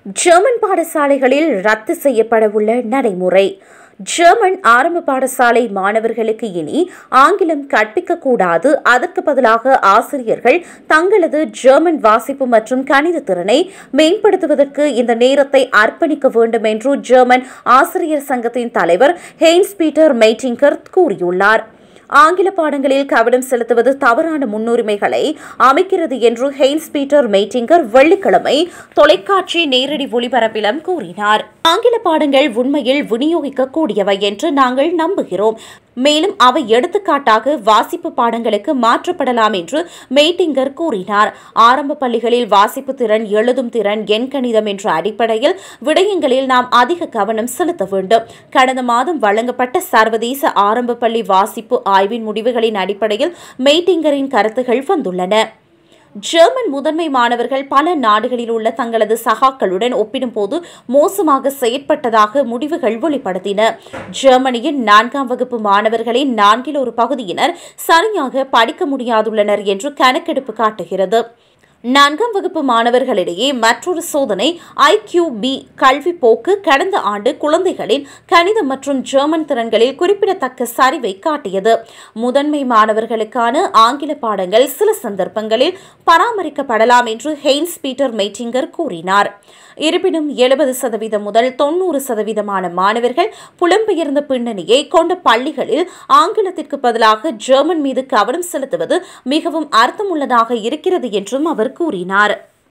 German பாடசாலைகளில் ரத்து செய்யப்படவுள்ள நடைமுறை ஜெர்மன் ஆரம்ப பாடசாலை மாணவர்களுக்கு இனி ஆங்கிலம் கற்பிக்கக்கூடாது அதற்கு பதிலாக ஆசிரியர்கள் தங்களது ஜெர்மன் வாசிப்பு மற்றும் கணித திறனை மேம்படுத்துவதற்கு இந்த நேரத்தை அர்ப்பணிக்க வேண்டும் என்று ஜெர்மன் ஆசிரியர் சங்கத்தின் தலைவர் ஹெய்ன்ஸ் பீட்டர் மெய்டிங்கர் கூறியுள்ளார் ஆங்கில பாடங்களில் கவனம் செலுத்துவது தவறான முன்னுரிமைகளை அமைக்கிறது என்று ஹெய்ன்ஸ் பீட்டர் மெய்டிங்கர் வெள்ளிக்கிழமை தொலைக்காட்சி நேரடி ஒளிபரப்பிலும் கூறினார் ஆங்கில பாடங்கள் உண்மையில் விநியோகிக்கக்கூடியவை என்று நாங்கள் நம்புகிறோம் மேலும் அவை எடுத்துக்காட்டாக வாசிப்பு பாடங்களுக்கு மாற்றப்படலாம் என்று மெய்டிங்கர் கூறினார் ஆரம்ப பள்ளிகளில் வாசிப்பு திறன் எழுதும் திறன் எண்கணிதம் என்ற அடிப்படையில் விடயங்களில் நாம் அதிக கவனம் செலுத்த வேண்டும் கடந்த மாதம் வழங்கப்பட்ட சர்வதேச ஆரம்ப பள்ளி வாசிப்பு ஆய்வின் முடிவுகளின் அடிப்படையில் மெய்டிங்கரின் கருத்துகள் வந்துள்ளன ஜெர்மன் முதன்மை மாணவர்கள் பல நாடுகளில் உள்ள தங்களது சகாக்களுடன் ஒப்பிடும்போது மோசமாக செயற்பட்டதாக முடிவுகள் வெளிப்படுத்தின ஜெர்மனியின் நான்காம் வகுப்பு மாணவர்களின் நான்கில் ஒரு பகுதியினர் சரியாக படிக்க முடியாதுள்ளனர் என்று கணக்கெடுப்பு காட்டுகிறது நான்காம் வகுப்பு மாணவர்களிடையே மற்றொரு சோதனை ஐக்யூபி கல்வி போக்கு கடந்த ஆண்டு குழந்தைகளின் கணிதம் மற்றும் ஜெர்மன் திறன்களில் குறிப்பிடத்தக்க சரிவை காட்டியது முதன்மை மாணவர்களுக்கான ஆங்கில பாடங்கள் சில சந்தர்ப்பங்களில் பராமரிக்கப்படலாம் என்று ஹெய்ன்ஸ் பீட்டர் மெய்டிங்கர் கூறினார் இருப்பினும் எழுபது சதவீதம் முதல் தொன்னூறு சதவீதமான மாணவர்கள் புலம்பெயர்ந்த பின்னணியை கொண்ட பள்ளிகளில் ஆங்கிலத்திற்கு பதிலாக ஜெர்மன் மீது கவனம் செலுத்துவது மிகவும் அர்த்தமுள்ளதாக இருக்கிறது என்றும் அவர் கூறினார்